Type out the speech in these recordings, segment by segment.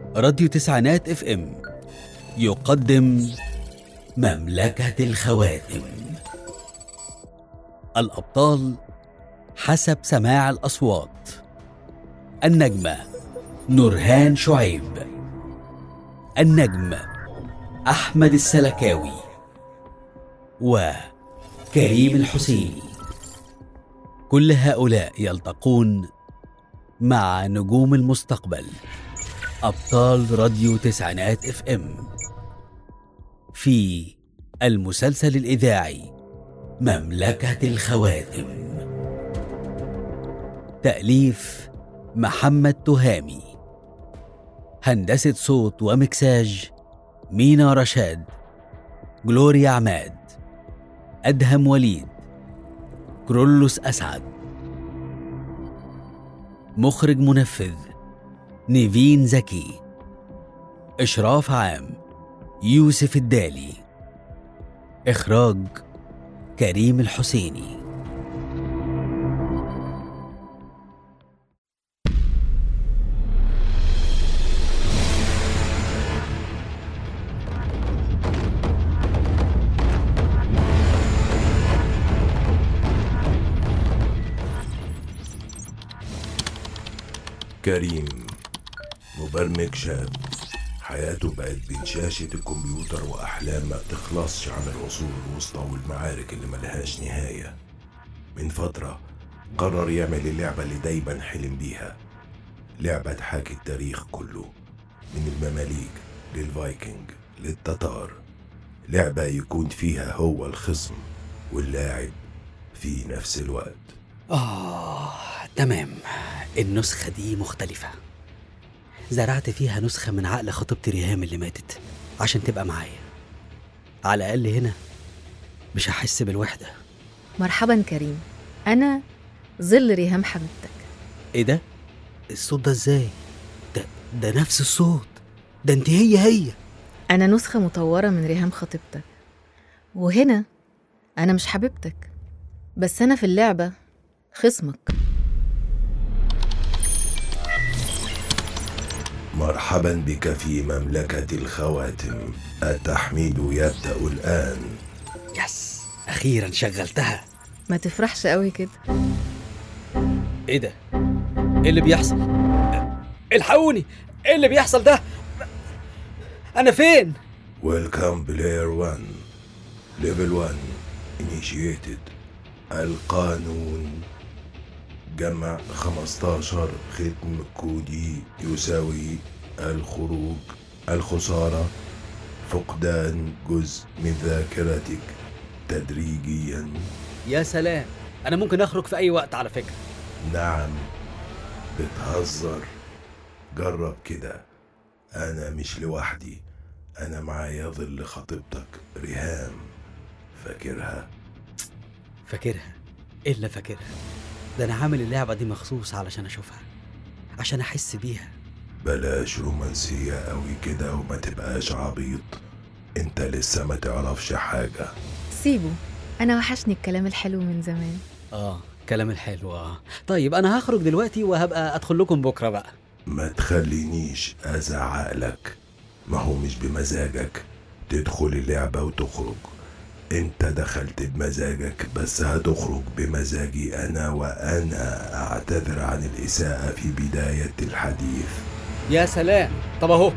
راديو تسعينات اف ام يقدم مملكة الخواتم الأبطال حسب سماع الأصوات النجمة نورهان شعيب النجم أحمد السلكاوي وكريم الحسيني كل هؤلاء يلتقون مع نجوم المستقبل أبطال راديو تسعينات اف ام في المسلسل الإذاعي مملكة الخواتم تأليف محمد تهامي هندسة صوت ومكساج مينا رشاد جلوريا عماد أدهم وليد كرولوس أسعد مخرج منفذ نيفين زكي إشراف عام يوسف الدالي إخراج كريم الحسيني كريم مبرمج شاب حياته بقت بين شاشة الكمبيوتر وأحلام ما بتخلصش عن العصور الوسطى والمعارك اللي ملهاش نهاية من فترة قرر يعمل اللعبة اللي دايما حلم بيها لعبة تحاكي التاريخ كله من المماليك للفايكنج للتتار لعبة يكون فيها هو الخصم واللاعب في نفس الوقت آه تمام النسخة دي مختلفة زرعت فيها نسخة من عقل خطيبتي ريهام اللي ماتت عشان تبقى معايا على الأقل هنا مش هحس بالوحدة مرحبا كريم أنا ظل ريهام حبيبتك إيه ده؟ الصوت ده إزاي؟ ده ده نفس الصوت ده أنت هي هي أنا نسخة مطورة من ريهام خطيبتك وهنا أنا مش حبيبتك بس أنا في اللعبة خصمك مرحبا بك في مملكة الخواتم التحميد يبدأ الآن يس أخيرا شغلتها ما تفرحش قوي كده إيه ده؟ إيه اللي بيحصل؟ الحقوني إيه اللي بيحصل ده؟ أنا فين؟ Welcome player 1 Level 1 Initiated القانون جمع 15 ختم كودي يساوي الخروج الخسارة فقدان جزء من ذاكرتك تدريجيا يا سلام أنا ممكن أخرج في أي وقت على فكرة نعم بتهزر جرب كده أنا مش لوحدي أنا معايا ظل خطيبتك ريهام فاكرها فاكرها إلا فاكرها ده أنا عامل اللعبة دي مخصوص علشان أشوفها عشان أحس بيها بلاش رومانسية قوي كده وما تبقاش عبيط انت لسه ما تعرفش حاجة سيبه أنا وحشني الكلام الحلو من زمان آه كلام الحلو آه طيب أنا هخرج دلوقتي وهبقى أدخل لكم بكرة بقى ما تخلينيش أزعق لك ما هو مش بمزاجك تدخل اللعبة وتخرج انت دخلت بمزاجك بس هتخرج بمزاجي انا وانا اعتذر عن الاساءة في بداية الحديث يا سلام طب أهو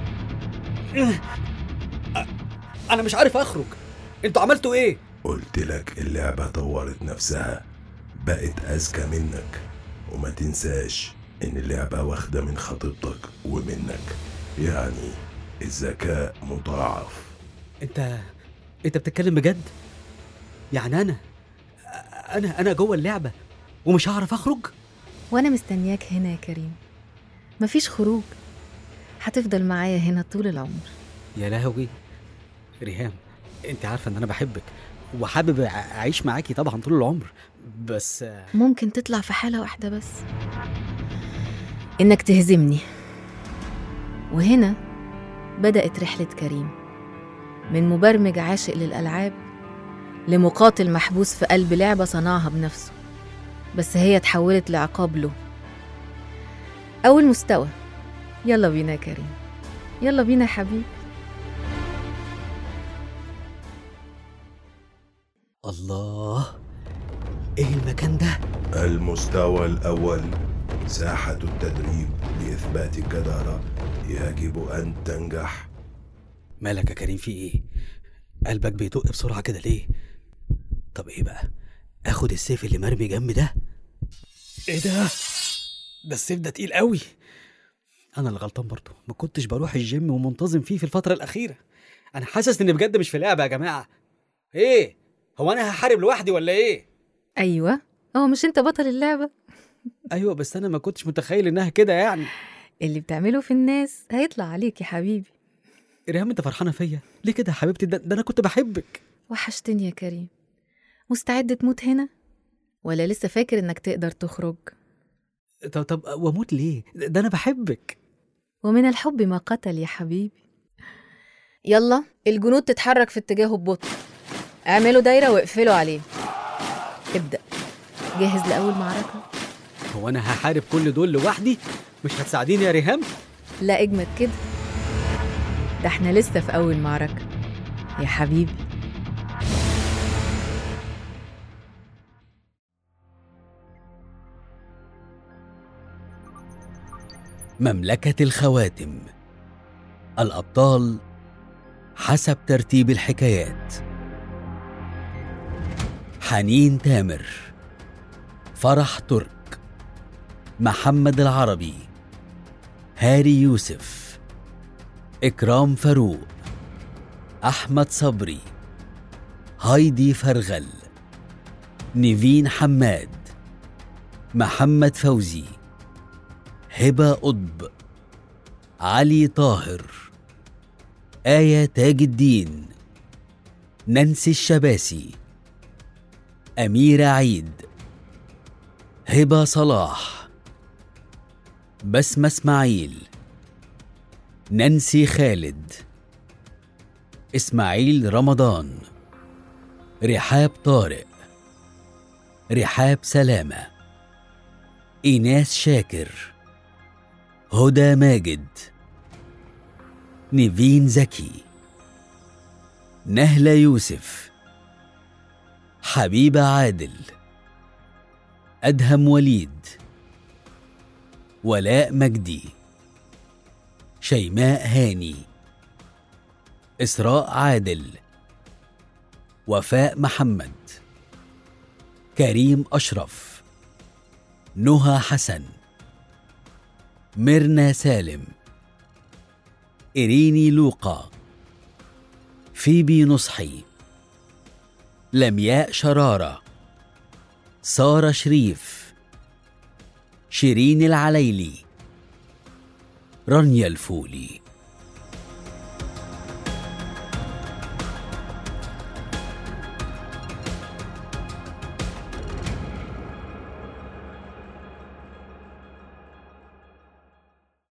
أنا مش عارف أخرج أنتوا عملتوا إيه؟ قلت لك اللعبة طورت نفسها بقت أذكى منك وما تنساش إن اللعبة واخدة من خطيبتك ومنك يعني الذكاء مضاعف أنت أنت بتتكلم بجد؟ يعني أنا أنا أنا جوه اللعبة ومش هعرف أخرج؟ وأنا مستنياك هنا يا كريم مفيش خروج هتفضل معايا هنا طول العمر يا لهوي ريهام انت عارفه ان انا بحبك وحابب أع- اعيش معاكي طبعا طول العمر بس آه، ممكن تطلع في حالة واحدة بس إنك تهزمني وهنا بدأت رحلة كريم من مبرمج عاشق للألعاب لمقاتل محبوس في قلب لعبة صنعها بنفسه بس هي اتحولت لعقاب له أول مستوى يلا بينا يا كريم يلا بينا يا حبيبي الله ايه المكان ده المستوى الأول ساحة التدريب لإثبات الجدارة يجب أن تنجح مالك يا كريم في ايه قلبك بيدق بسرعه كده ليه طب ايه بقى اخد السيف اللي مرمي جنبي ده ايه ده ده السيف ده تقيل قوي انا اللي غلطان برضه ما كنتش بروح الجيم ومنتظم فيه في الفتره الاخيره انا حاسس اني بجد مش في لعبه يا جماعه ايه هو انا هحارب لوحدي ولا ايه ايوه هو مش انت بطل اللعبه ايوه بس انا ما كنتش متخيل انها كده يعني اللي بتعمله في الناس هيطلع عليك يا حبيبي ريهام انت فرحانه فيا ليه كده يا حبيبتي ده, ده انا كنت بحبك وحشتني يا كريم مستعد تموت هنا ولا لسه فاكر انك تقدر تخرج طب طب واموت ليه ده ده انا بحبك ومن الحب ما قتل يا حبيبي يلا الجنود تتحرك في اتجاهه ببطء اعملوا دايرة واقفلوا عليه ابدأ جاهز لأول معركة هو انا هحارب كل دول لوحدي مش هتساعديني يا ريهام لا اجمد كده ده احنا لسه في أول معركة يا حبيبي مملكة الخواتم الأبطال حسب ترتيب الحكايات حنين تامر فرح ترك محمد العربي هاري يوسف إكرام فاروق أحمد صبري هايدي فرغل نيفين حماد محمد فوزي هبة قطب علي طاهر آية تاج الدين نانسي الشباسي أميرة عيد هبة صلاح بسمة إسماعيل نانسي خالد إسماعيل رمضان رحاب طارق رحاب سلامة إيناس شاكر هدى ماجد نيفين زكي نهلة يوسف حبيبة عادل أدهم وليد ولاء مجدي شيماء هاني إسراء عادل وفاء محمد كريم أشرف نهى حسن ميرنا سالم إريني لوقا فيبي نصحي لمياء شرارة سارة شريف شيرين العليلي رانيا الفولي